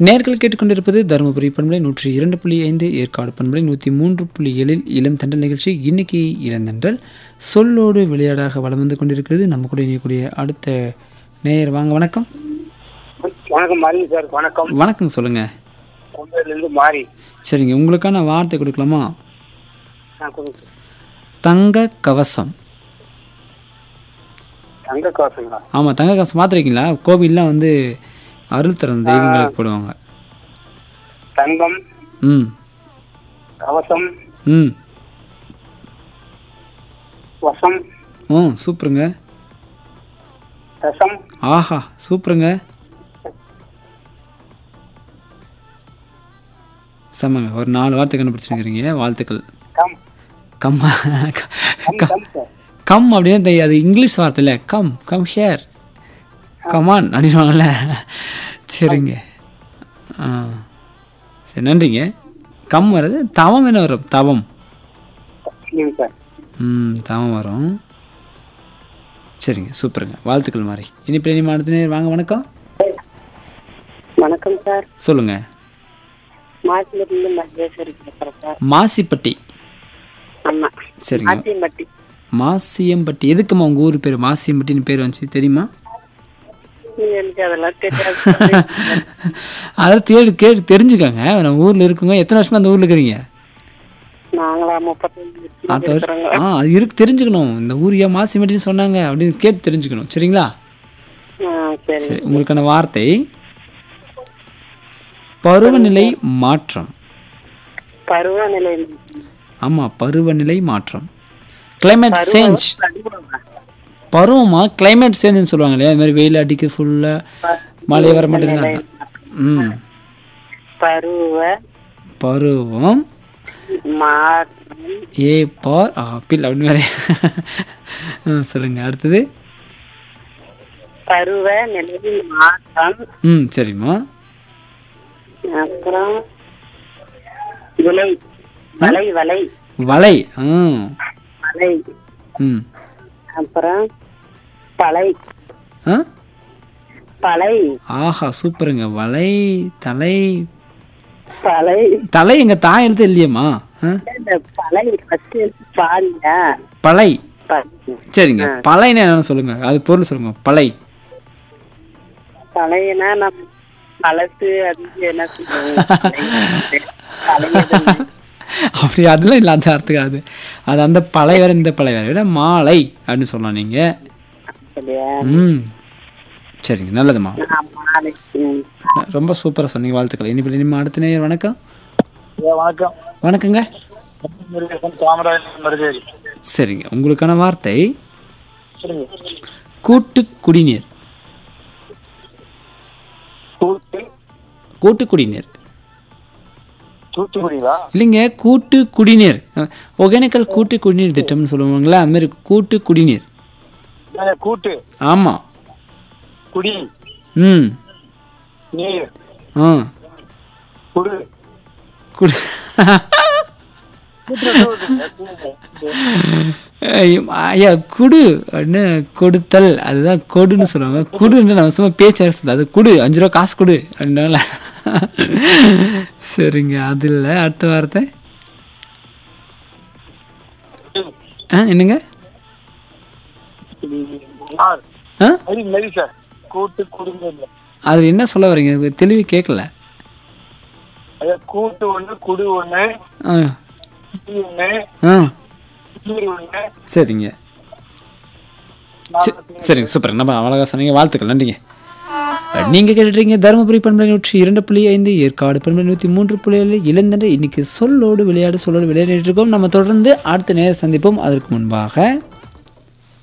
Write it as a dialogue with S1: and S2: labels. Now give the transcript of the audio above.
S1: நேர்கள் கேட்டுக்கொண்டிருப்பது தருமபுரி பண்பலை நூற்றி இரண்டு புள்ளி ஐந்து ஏற்காடு பண்பலை நூற்றி மூன்று புள்ளி ஏழில் இளம் தண்டல் நிகழ்ச்சி இன்னைக்கு இளந்தன்றல் சொல்லோடு விளையாடாக வலம் வந்து கொண்டிருக்கிறது நம்ம கூட இணையக்கூடிய அடுத்த நேயர் வாங்க வணக்கம்
S2: வணக்கம் மாலினி சார் வணக்கம்
S1: வணக்கம் சொல்லுங்க
S2: மும்பையிலேருந்து மாறி
S1: சரிங்க உங்களுக்கான வார்த்தை கொடுக்கலாமா
S2: ஆ, கொடுங்க சார்.
S1: தங்க கவசம்
S2: தங்க காசுங்களா
S1: ஆமாம் தங்க கவசம் பார்த்துருக்கீங்களா கோவில்லாம் வந்து அருள் தரம் தெய்வங்களுக்கு போடுவாங்க
S2: தங்கம்
S1: ம்
S2: கவசம்
S1: ம்
S2: வசம்
S1: ஓ சூப்பருங்க
S2: ரசம்
S1: ஆஹா சூப்பருங்க செம்மங்க ஒரு நாலு வார்த்தை கண்டுபிடிச்சிருக்கிறீங்க வாழ்த்துக்கள்
S2: come
S1: come
S2: come come sir
S1: come அப்படின்னு தெரியும் அது இங்கிலீஷ் வார்த்தை இல்லை கம் கம் ஹியர் கமான் அப்படின்வாங்கல்ல சரிங்க ஆ சரி நன்றிங்க கம் வர்றது தவம் என்ன வரும் தவம்
S2: இல்லைங்க சார்
S1: ம் தவம் வரும் சரிங்க சூப்பருங்க வாழ்த்துக்கள் மாதிரி இனி பிள்ளை அடுத்த நேரம் வாங்க வணக்கம்
S3: வணக்கம் சார்
S1: சொல்லுங்க
S3: மாசிலிருந்து மகேஸ்வரி பேசுறேன் சார்
S1: மாசிப்பட்டி
S3: ஆமா
S1: சரிங்க
S3: ஆச்சியம்பட்டி
S1: மாசியம்பட்டி எதுக்குமா உங்கள் ஊர் பேர் மாசியம்பட்டின்னு பேர் வந்துச்சு தெரியுமா
S3: எனக்கு அதெல்லாம் தெரியாது சார்.
S1: அதை தேடி கேட்டு தெரிஞ்சுக்கோங்க நம்ம ஊரில் இருக்குங்க எத்தனை வருஷமா அந்த ஊரில் இருக்கிறீங்க
S3: நாங்களா முப்பத்தஞ்சு வருஷமா
S1: அடுத்த வருஷம்
S3: இருக்கிறோங்க
S1: ஆ அது இருக்கு தெரிஞ்சுக்கணும் இந்த ஊர் ஏன் மாசியம்பட்டின்னு சொன்னாங்க அப்படின்னு கேட்டு தெரிஞ்சுக்கணும் சரிங்களா
S3: ஆ, சரி
S1: சரி உங்களுக்கான வார்த்தை பருவநிலை மாற்றம்
S3: பருவநிலை
S1: ஆமாம் பருவநிலை மாற்றம் climate சேஞ்ச்
S3: பருவமா?
S1: பருவமா climate சேஞ்சுன்னு சொல்லுவாங்க இல்லையா இது மாதிரி வெயில் அடிக்க ஃபுல்லாக மழை வர மாட்டேங்குதுன்னா அதான். ம்
S3: பருவ
S1: பருவம்
S3: மாற்றம்
S1: ஏ பார் ஆப்பிள் அப்படின்னு வேற ஆ, சொல்லுங்க அடுத்தது
S3: பருவ நிலை மாற்றம்
S1: ம் சரிம்மா
S3: அப்புறம் விலை வலை வலை
S1: வலை ம்
S3: வலை
S1: ம்
S3: அப்புறம் பலை
S1: ஆ
S3: பலை
S1: ஆஹா சூப்பருங்க வலை தலை
S3: பலை
S1: தலை எங்க தாய் எழுத்து இல்லையேம்மா ஆ?
S3: இந்த பலை ஃபர்ஸ்ட் பாருங்க
S1: பலை
S3: ப-
S1: சரிங்க பழைன்னு என்னன்னு சொல்லுங்க அது பொருள் சொல்லுங்க பலை
S3: பழையனா நம்ம பழசு அது என்ன சொல்லுவோம் பழையது
S1: அப்படி அதெல்லாம் இல்லை அந்த அர்த்தம் அது அது அந்த பழை வேற இந்த பழை வேற விட மாலை அப்படின்னு சொல்லலாம் நீங்க
S3: அப்படியா
S1: ம் சரிங்க நல்லதும்மா
S3: நான் மாலை ம்.
S1: ரொம்ப சூப்பராக சொன்னீங்க வாழ்த்துக்கள் இனிப்பில் இனிமே அடுத்த நேயர் வணக்கம்
S2: ஐயா, வணக்கம்
S1: வணக்கங்க
S2: முருகேசன் காமராஜ் மருதேரி
S1: சரிங்க உங்களுக்கான வார்த்தை
S2: சொல்லுங்க
S1: கூட்டு குடிநீர்
S2: தூத்து
S1: கூட்டு குடிநீர்
S2: தூத்துக்குடிங்களா
S1: இல்லைங்க கூட்டு குடிநீர் அஹ், ஒகேனக்கல் கூட்டு குடிநீர் திட்டம்னு சொல்லுவாங்களா அது மாதிரி கூட்டு குடிநீர்
S2: ஐயா, கூட்டு
S1: ஆமாம்
S2: குடி
S1: ம்
S2: நீர்
S1: ஆ
S2: குடு
S1: குடி ஐயோ, ஐயா குடு அப்படின்னு கொடுத்தல் அதுதான் கொடுன்னு சொல்லுவாங்க குடுன்னு நம்ம சும்மா பேச்சு அரசு அது குடு அஞ்சு ரூபா காசு கொடு அப்படின்னால சரிங்க அது இல்லை அடுத்த வார்த்தை ஆ என்னங்க
S2: ஆ,
S1: ஆ
S2: சரி சரி சார் கூட்டு குடும்பம்
S1: அது என்ன சொல்ல வரீங்க தெளிவு கேட்கல
S2: ஐயா கூட்டு ஒண்ணு குடு ஒண்ணு
S1: ஆ
S2: குடி ஒண்ணு
S1: ஆ
S2: நீர் ஒண்ணு
S1: சரிங்க சரி, சரிங்க சூப்பர் நம்ம அழகா சொன்னீங்க வாழ்த்துக்கள் நன்றிங்க நீங்க கேட்டுறீங்க தருமபுரி பண்பலை நூற்றி இரண்டு புள்ளி ஐந்து ஏற்காடு பண்பலை நூற்றி மூன்று புள்ளி ஏழு இளந்தண்டை இன்னைக்கு சொல்லோடு விளையாடு சொல்லோடு விளையாடிட்டு இருக்கோம் நம்ம தொடர்ந்து அடுத்த நேரம் சந்திப்போம் அதற்கு முன்பாக